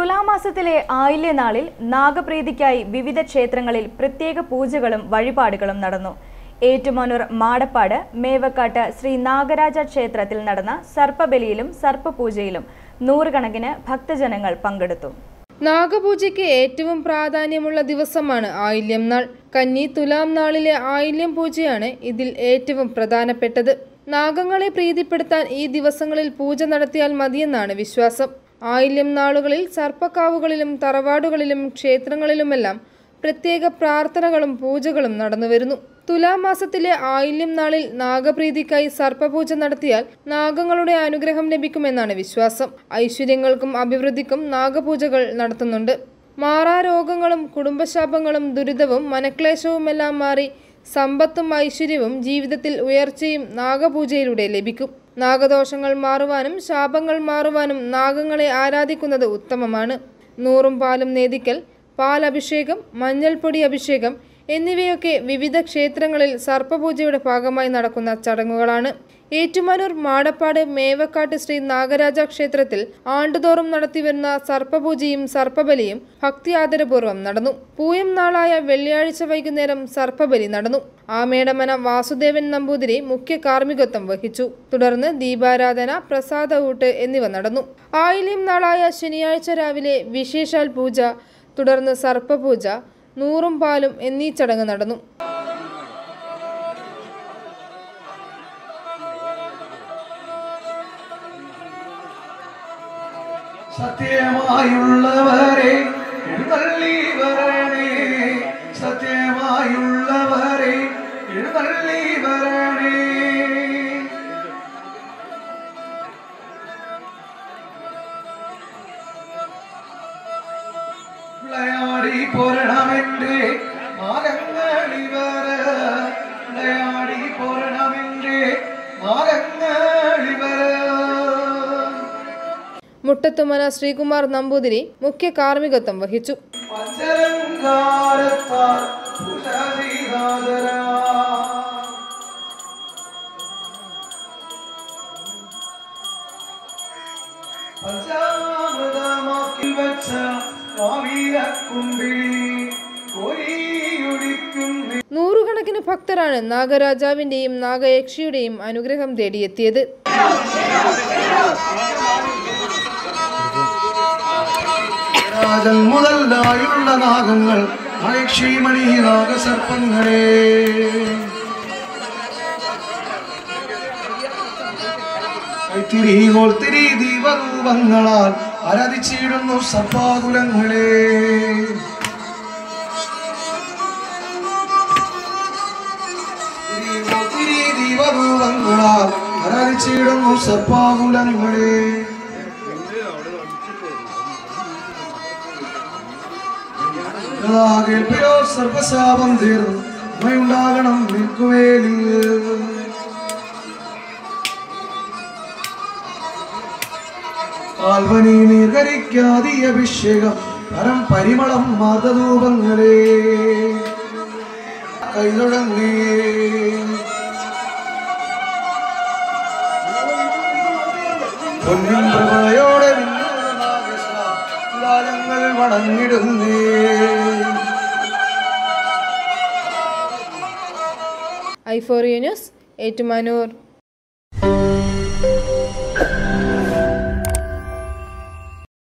തുലാമാസത്തിലെ ആയില്യനാളിൽ നാഗപ്രീതിക്കായി വിവിധ ക്ഷേത്രങ്ങളിൽ പ്രത്യേക പൂജകളും വഴിപാടുകളും നടന്നു ഏറ്റുമാനൂർ മാടപ്പാട് മേവക്കാട്ട് ശ്രീ നാഗരാജ ക്ഷേത്രത്തിൽ നടന്ന സർപ്പബലിയിലും സർപ്പപൂജയിലും നൂറുകണക്കിന് ഭക്തജനങ്ങൾ പങ്കെടുത്തു നാഗപൂജയ്ക്ക് ഏറ്റവും പ്രാധാന്യമുള്ള ദിവസമാണ് ആയില്യം നാൾ കന്നി തുലാം നാളിലെ ആയില്യം പൂജയാണ് ഇതിൽ ഏറ്റവും പ്രധാനപ്പെട്ടത് നാഗങ്ങളെ പ്രീതിപ്പെടുത്താൻ ഈ ദിവസങ്ങളിൽ പൂജ നടത്തിയാൽ മതിയെന്നാണ് വിശ്വാസം ആയില്യം നാളുകളിൽ സർപ്പക്കാവുകളിലും തറവാടുകളിലും ക്ഷേത്രങ്ങളിലുമെല്ലാം പ്രത്യേക പ്രാർത്ഥനകളും പൂജകളും നടന്നുവരുന്നു തുലാമാസത്തിലെ ആയില്യം നാളിൽ നാഗപ്രീതിക്കായി സർപ്പപൂജ നടത്തിയാൽ നാഗങ്ങളുടെ അനുഗ്രഹം ലഭിക്കുമെന്നാണ് വിശ്വാസം ഐശ്വര്യങ്ങൾക്കും അഭിവൃദ്ധിക്കും നാഗപൂജകൾ നടത്തുന്നുണ്ട് മാറാരോഗങ്ങളും കുടുംബശാപങ്ങളും ദുരിതവും മനക്ലേശവുമെല്ലാം മാറി സമ്പത്തും ഐശ്വര്യവും ജീവിതത്തിൽ ഉയർച്ചയും നാഗപൂജയിലൂടെ ലഭിക്കും നാഗദോഷങ്ങൾ മാറുവാനും ശാപങ്ങൾ മാറുവാനും നാഗങ്ങളെ ആരാധിക്കുന്നത് ഉത്തമമാണ് നൂറും പാലും നേദിക്കൽ പാലഭിഷേകം മഞ്ഞൾപ്പൊടി അഭിഷേകം എന്നിവയൊക്കെ വിവിധ ക്ഷേത്രങ്ങളിൽ സർപ്പപൂജയുടെ ഭാഗമായി നടക്കുന്ന ചടങ്ങുകളാണ് ഏറ്റുമാനൂർ മാടപ്പാട് മേവക്കാട്ട് ശ്രീ നാഗരാജ ക്ഷേത്രത്തിൽ ആണ്ടുതോറും നടത്തിവരുന്ന സർപ്പപൂജയും സർപ്പബലിയും ഭക്തി ആദരപൂർവ്വം നടന്നു പൂയം നാളായ വെള്ളിയാഴ്ച വൈകുന്നേരം സർപ്പബലി നടന്നു ആമേടമന വാസുദേവൻ നമ്പൂതിരി മുഖ്യ കാർമ്മികത്വം വഹിച്ചു തുടർന്ന് ദീപാരാധന പ്രസാദ ഊട്ട് എന്നിവ നടന്നു ആയില്യം നാളായ ശനിയാഴ്ച രാവിലെ വിശേഷാൽ പൂജ തുടർന്ന് സർപ്പപൂജ നൂറും പാലും എന്നീ ചടങ്ങ് നടന്നു സത്യമായുള്ളവരെ എഴുന്നള്ളി വരണേ സത്യമായുള്ളവരെ എഴുന്നള്ളി വരണേ വിളയാടി പോരണമെന്റെ നാഗങ്ങളിവര വിളയാടി പോരണമെന്റെ നാഗങ്ങളിവര മുട്ടത്തുമന ശ്രീകുമാർ നമ്പൂതിരി മുഖ്യ കാർമ്മികത്വം വഹിച്ചു പഞ്ചലങ്കാരത്താൽ ഭുജശ്രീനാഥരാ. പഞ്ചാമൃതമാക്കി വച്ച മാവീരക്കുമ്പിളി കോരിയൊടിക്കും നൂറുകണക്കിന് ഭക്തരാണ് നാഗരാജാവിന്റെയും നാഗയക്ഷിയുടെയും അനുഗ്രഹം തേടിയെത്തിയത് രാജൻ മുതലായുള്ള നാഗങ്ങൾ മഴക്ഷീമണി നാഗസർപ്പങ്ങളെ കൈത്തിരി കോൽത്തിരി ദീപരൂപങ്ങളാൽ ആരാധിച്ചിടുന്നു സർപ്പാകുലങ്ങളെ തിരി കോൽത്തിരി ദീപരൂപങ്ങളാൽ ആരാധിച്ചിടുന്നു സർപ്പാകുലങ്ങളെ കേൾപ്പിലോ സർപ്പശാപം തീർന്നു ഉമ്മയുണ്ടാകണം നിൽക്കുവേലിൽ കാൽവനി നീർകരിക്കാതി അഭിഷേകം പരം പരിമളം മാതധൂപങ്ങളെ കൈതൊടങ്ങേ പൊന്നിൻ പ്രഭയോടെ നിന്നോട് നാഗേശ്വര, ലാലങ്ങൾ വണങ്ങിടുന്നേ ഐഫോറിയ ന്യൂസ് ഏറ്റുമാനൂർ